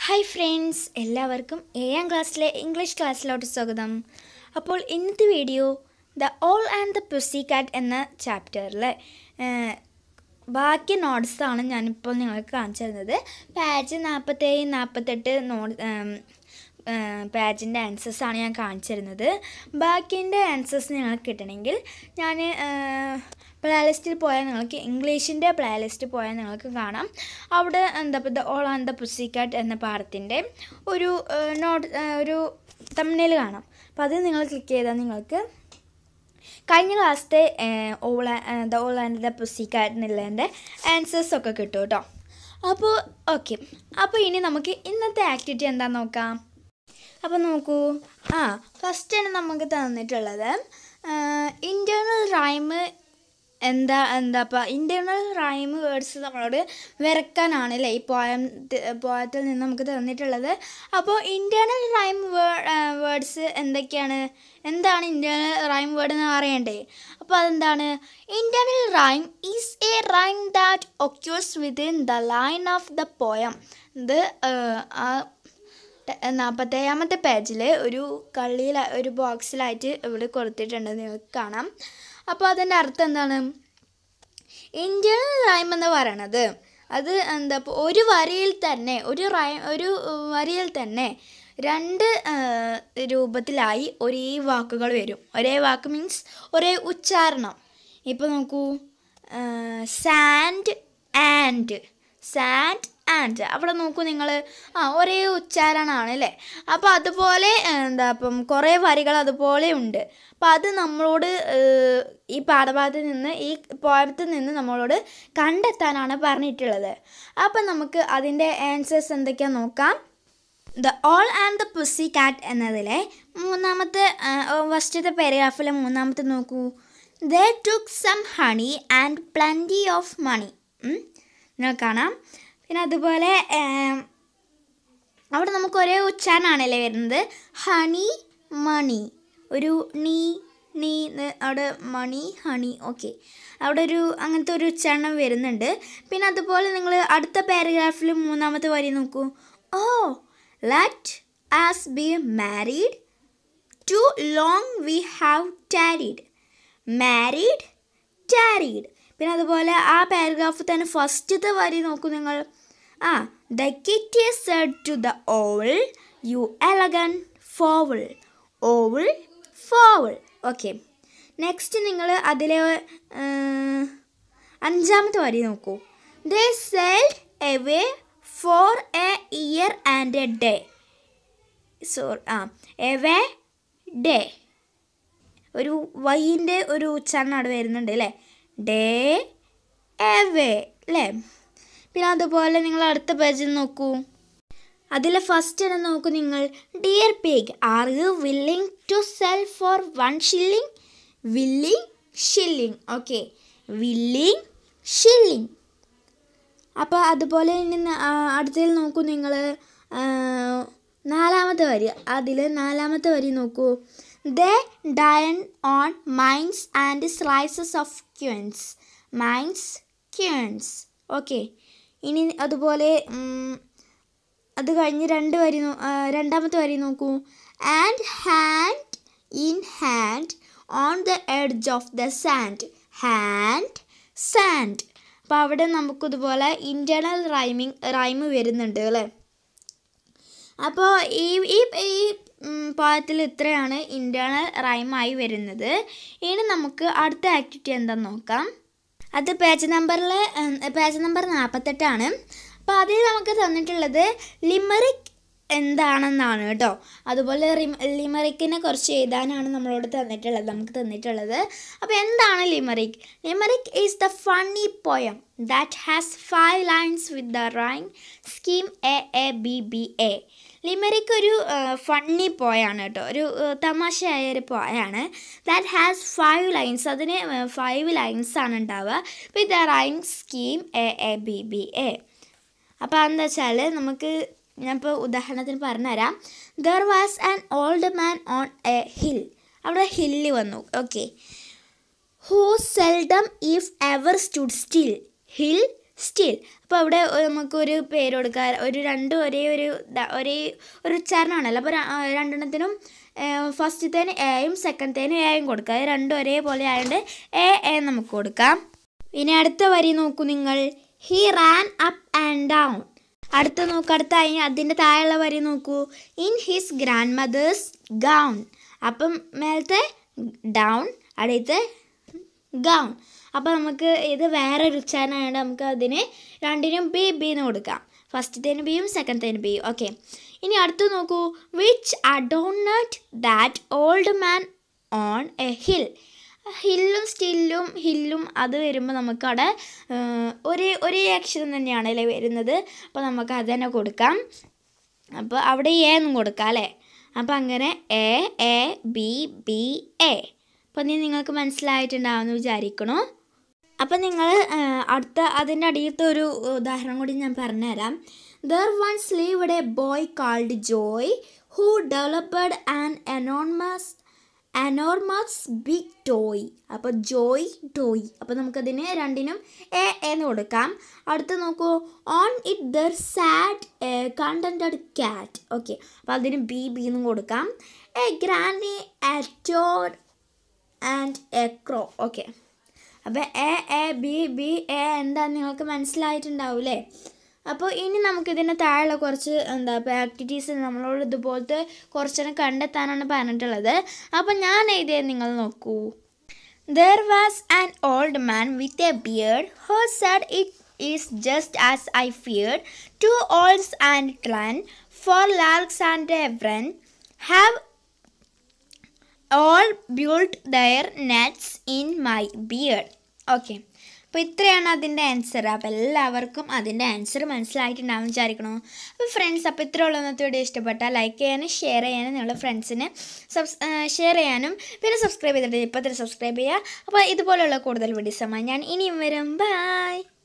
Hi friends എല്ലാവർക്കും ഏഴാം ക്ലാസ്സിലെ ഇംഗ്ലീഷ് ക്ലാസ്സിലോട്ട് സ്വാഗതം അപ്പോൾ ഇന്നത്തെ video the owl and the pussy cat എന്ന ചാപ്റ്ററിൽ ബാക്കി നോട്ട്സാണ് ഞാനിപ്പോൾ നിങ്ങൾക്ക് കാണിച്ചു തരുന്നത് പേജ് നാൽപ്പത്തേഴ് നാൽപ്പത്തെട്ട് നോട്ട് പേജിൻ്റെ ആൻസേഴ്സാണ് ഞാൻ കാണിച്ചു തരുന്നത് ബാക്കിൻ്റെ ആൻസേഴ്സ് നിങ്ങൾക്ക് കിട്ടണമെങ്കിൽ ഞാൻ പ്ലേലിസ്റ്റിൽ പോയാൽ നിങ്ങൾക്ക് ഇംഗ്ലീഷിൻ്റെ പ്ലേലിസ്റ്റ് പോയാൽ നിങ്ങൾക്ക് കാണാം അവിടെ എന്താ the owl and the pussycat എന്ന പാഠത്തിൻ്റെ ഒരു നോട്ട് ഒരു തമ്മിൽ കാണാം അപ്പോൾ അത് നിങ്ങൾ ക്ലിക്ക് ചെയ്താൽ നിങ്ങൾക്ക് കഴിഞ്ഞ ക്ലാസ്സിലെ owl the owl and the pussycat എന്നുള്ളതിൻ്റെ ആൻസേഴ്സ് ഒക്കെ കിട്ടും കേട്ടോ അപ്പോൾ ഓക്കെ അപ്പോൾ ഇനി നമുക്ക് ഇന്നത്തെ ആക്ടിവിറ്റി എന്താണെന്ന് നോക്കാം അപ്പോൾ നോക്കൂ ആ ഫസ്റ്റാണ് നമുക്ക് തന്നിട്ടുള്ളത് ഇൻറ്റേർണൽ റൈമ് എന്താ എന്താ ഇപ്പോൾ ഇൻറ്റേർണൽ റൈം വേർഡ്സ് നമ്മളോട് വരക്കാനാണ് അല്ലേ ഈ പോയം പോയത്തിൽ നിന്ന് നമുക്ക് തന്നിട്ടുള്ളത് അപ്പോൾ ഇൻറ്റേർണൽ റൈം വേർഡ്സ് എന്തൊക്കെയാണ് എന്താണ് ഇൻറ്റേർണൽ റൈം വേർഡ് എന്ന് അറിയണ്ടേ അപ്പോൾ അതെന്താണ് internal rhyme is a rhyme that occurs within the line of the poem ഇത് ആ നാൽപ്പത്തേഴാമത്തെ പേജിൽ ഒരു കള്ളിയിൽ ഒരു ബോക്സിലായിട്ട് ഇവിടെ കൊടുത്തിട്ടുണ്ട് നിങ്ങൾക്ക് കാണാം അപ്പോൾ അതിൻ്റെ അർത്ഥം എന്താണ് ഇന്ത്യൻ റൈം എന്ന് പറയണത് അത് എന്താ ഇപ്പോൾ ഒരു വരിയിൽ തന്നെ ഒരു റൈ ഒരു വരിയിൽ തന്നെ രണ്ട് രൂപത്തിലായി ഒരേ വാക്കുകൾ വരും ഒരേ വാക്ക് മീൻസ് ഒരേ ഉച്ചാരണം ഇപ്പോൾ നോക്കൂ സാൻഡ് ആൻഡ് സാൻഡ് ആൻഡ് അവിടെ നോക്കൂ നിങ്ങൾ ആ ഒരേ ഉച്ചാരണമാണ് അല്ലേ അപ്പോൾ അതുപോലെ എന്താ അപ്പം കുറേ വരികൾ അതുപോലെ ഉണ്ട് അപ്പോൾ അത് നമ്മളോട് ഈ പാഠഭാഗത്തിൽ നിന്ന് ഈ പോയത്തിൽ നിന്ന് നമ്മളോട് കണ്ടെത്താനാണ് പറഞ്ഞിട്ടുള്ളത് അപ്പം നമുക്ക് അതിൻ്റെ ആൻസേഴ്സ് എന്തൊക്കെയാണെന്ന് നോക്കാം the owl and the pussy cat എന്നതിലെ മൂന്നാമത്തെ ഫസ്റ്റത്തെ പാരഗ്രാഫിലെ മൂന്നാമത്തെ നോക്കൂ they took some honey and plenty of money നിങ്ങൾ കാണാം പിന്നെ അതുപോലെ അവിടെ നമുക്ക് ഒരേ ഉച്ചാരണമാണല്ലേ വരുന്നത് ഹണി മണി ഒരു നീ നീ അവിടെ മണി ഹണി ഓക്കെ അവിടെ ഒരു അങ്ങനത്തെ ഒരു ഉച്ചാരണം വരുന്നുണ്ട് പിന്നെ അതുപോലെ നിങ്ങൾ അടുത്ത പാരഗ്രാഫിൽ മൂന്നാമത്തെ വരി നോക്കൂ oh let us be married too long we have tarried married tarried പിന്നെ അതുപോലെ ആ പാരഗ്രാഫിൽ തന്നെ ഫസ്റ്റത്തെ വരി നോക്കൂ നിങ്ങൾ ആ the kit said to the owl you elegant fowl owl fowl okay next നിങ്ങൾ അതിലെ അഞ്ചാമത്തെ വരി നോക്കൂ they sailed away for a year and a day so ആ എവേ ഡേ ഒരു വൈൻ്റെ ഒരു ഉച്ചാരണം അവിടെ വരുന്നുണ്ട് അല്ലേ ഡേ എവേ അല്ലേ പിന്നെ അതുപോലെ നിങ്ങൾ അടുത്ത പേജിൽ നോക്കൂ അതിൽ ഫസ്റ്റ് തന്നെ നോക്കൂ നിങ്ങൾ dear pig are you willing to sell for one shilling willing shilling okay willing shilling അപ്പോൾ അതുപോലെ ഇനി അടുത്തതിൽ നോക്കൂ നിങ്ങൾ നാലാമത്തെ വരി അതിൽ നാലാമത്തെ വരി നോക്കൂ they dined on mince and slices of quince mince quince okay ഇനി അതുപോലെ അത് കഴിഞ്ഞ് രണ്ട് വരി രണ്ടാമത്തെ വരി നോക്കൂ and hand in hand on the edge of the sand hand sand അപ്പോൾ അവിടെ നമുക്കിതുപോലെ ഇൻറ്റേർണൽ റൈമിങ് റൈമ് വരുന്നുണ്ട് അല്ലേ അപ്പോൾ ഈ ഈ ഈ പാഠത്തിൽ ഇത്രയാണ് ഇൻറ്റേർണൽ റൈമായി വരുന്നത് ഇനി നമുക്ക് അടുത്ത ആക്ടിവിറ്റി എന്താണെന്ന് നോക്കാം അത് പേജ് നമ്പറിൽ പേജ് നമ്പർ നാൽപ്പത്തെട്ടാണ് അപ്പോൾ അതിൽ നമുക്ക് തന്നിട്ടുള്ളത് ലിമറിക് എന്താണെന്നാണ് കേട്ടോ അതുപോലെ ലിമറിക്കിനെ കുറിച്ച് എഴുതാനാണ് നമ്മളോട് തന്നിട്ടുള്ളത് നമുക്ക് തന്നിട്ടുള്ളത് അപ്പോൾ എന്താണ് limerick limerick is the funny poem that has five lines with the rhyme scheme A A B B A limerick ഒരു ഫണ്ണി പോയാണ് കേട്ടോ ഒരു തമാശയായ ഒരു പോയാണ് ദാറ്റ് ഹാസ് ഫൈവ് ലൈൻസ് അതിന് ഫൈവ് ലൈൻസ് ആണ് ഉണ്ടാവുക with the rhyme scheme A A B B A അപ്പോൾ എന്താ വെച്ചാൽ നമുക്ക് ഞാനിപ്പോൾ ഉദാഹരണത്തിന് പറഞ്ഞുതരാം there was an old man on a hill അവിടെ ഹില്ല് വന്നു okay who seldom if ever stood still hill still അപ്പോൾ അവിടെ നമുക്കൊരു പേര് കൊടുക്കാം ഒരു രണ്ടും ഒരേ ഒരു ദ- ഒരേ ഒരു ഉച്ചാരണമാണല്ലോ അപ്പോൾ രണ്ടെണ്ണത്തിനും ഫസ്റ്റത്തേന് എയും സെക്കൻഡത്തേന് എയും കൊടുക്കുക അത് രണ്ടും ഒരേപോലെ ആയതുകൊണ്ട് എ എ നമുക്ക് കൊടുക്കാം ഇനി അടുത്ത വരി നോക്കൂ നിങ്ങൾ he ran up and down അടുത്ത നോക്കൂ അടുത്ത അതിന് അതിൻ്റെ താഴെയുള്ള വരി നോക്കൂ in his grandmother's gown അപ്പം മേലത്തെ ഡൗൺ അടുത്ത് ഗൗൺ അപ്പോൾ നമുക്ക് ഇത് വേറൊരു ഉച്ചാരണമായതുകൊണ്ട് നമുക്ക് അതിന് രണ്ടിനും ബി ബി എന്ന് കൊടുക്കാം ഫസ്റ്റത്തേന് ബിയും സെക്കൻഡത്തേന് ബിയും ഓക്കെ ഇനി അടുത്ത് നോക്കൂ which adorned that old man on a hill ഹില്ലും സ്റ്റില്ലും ഹില്ലും അത് വരുമ്പോൾ നമുക്കവിടെ ഏഹ്, ഒരേ ഒരേ അക്ഷരം തന്നെയാണ് അല്ലേ വരുന്നത് അപ്പോൾ നമുക്ക് അത് തന്നെ കൊടുക്കാം അപ്പോൾ അവിടെ എ എന്നും കൊടുക്കാം അല്ലേ അപ്പോൾ അങ്ങനെ A A B B A അപ്പോൾ നീ നിങ്ങൾക്ക് മനസ്സിലായിട്ടുണ്ടാവുമെന്ന് വിചാരിക്കണു അപ്പം നിങ്ങൾ അടുത്ത അതിൻ്റെ അടിയിലത്തെ ഒരു ഉദാഹരണം കൂടി ഞാൻ പറഞ്ഞുതരാം there once lived a boy called Joy who developed an enormous enormous big toy അപ്പോൾ ജോയ് ടോയ് അപ്പോൾ നമുക്കതിന് രണ്ടിനും എ എന്ന് കൊടുക്കാം അടുത്ത് നോക്കൂ on it there sat contented cat okay അപ്പോൾ അതിന് ബി ബി എന്നും കൊടുക്കാം a granny otter and a crow okay അപ്പോൾ A A B B A എന്താന്ന് നിങ്ങൾക്ക് മനസ്സിലായിട്ടുണ്ടാവൂലേ അപ്പോൾ ഇനി നമുക്കിതിന് താഴെയുള്ള കുറച്ച് എന്താ ഇപ്പോൾ ആക്ടിവിറ്റീസ് നമ്മളോട് ഇതുപോലത്തെ കുറച്ചെണ്ണം കണ്ടെത്താനാണ് പറഞ്ഞിട്ടുള്ളത് അപ്പോൾ ഞാൻ എഴുതിയത് നിങ്ങൾ നോക്കൂ There was an old man with a beard who said it is just as I feared. Two owls and ten, four larks and a wren have all built their nets in my beard. Okay അപ്പോൾ ഇത്രയാണ് അതിൻ്റെ answer അപ്പോൾ എല്ലാവർക്കും അതിൻ്റെ answer മനസ്സിലായിട്ടുണ്ടാവും വിചാരിക്കണോ അപ്പോൾ friends അപ്പോൾ ഇത്ര ഉള്ള ഇന്നത്തെ വീഡിയോ ഇഷ്ടപ്പെട്ടാൽ ലൈക്ക് ചെയ്യാനും ഷെയർ ചെയ്യാനും നിങ്ങളുടെ ഫ്രണ്ട്സിന് സബ്സ് ഷെയർ ചെയ്യാനും പിന്നെ സബ്സ്ക്രൈബ് ചെയ്തിട്ട് ഇപ്പോൾ തന്നെ സബ്സ്ക്രൈബ് ചെയ്യുക അപ്പോൾ ഇതുപോലുള്ള കൂടുതൽ വീഡിയോസുമായി ഞാൻ ഇനിയും വരും ബൈ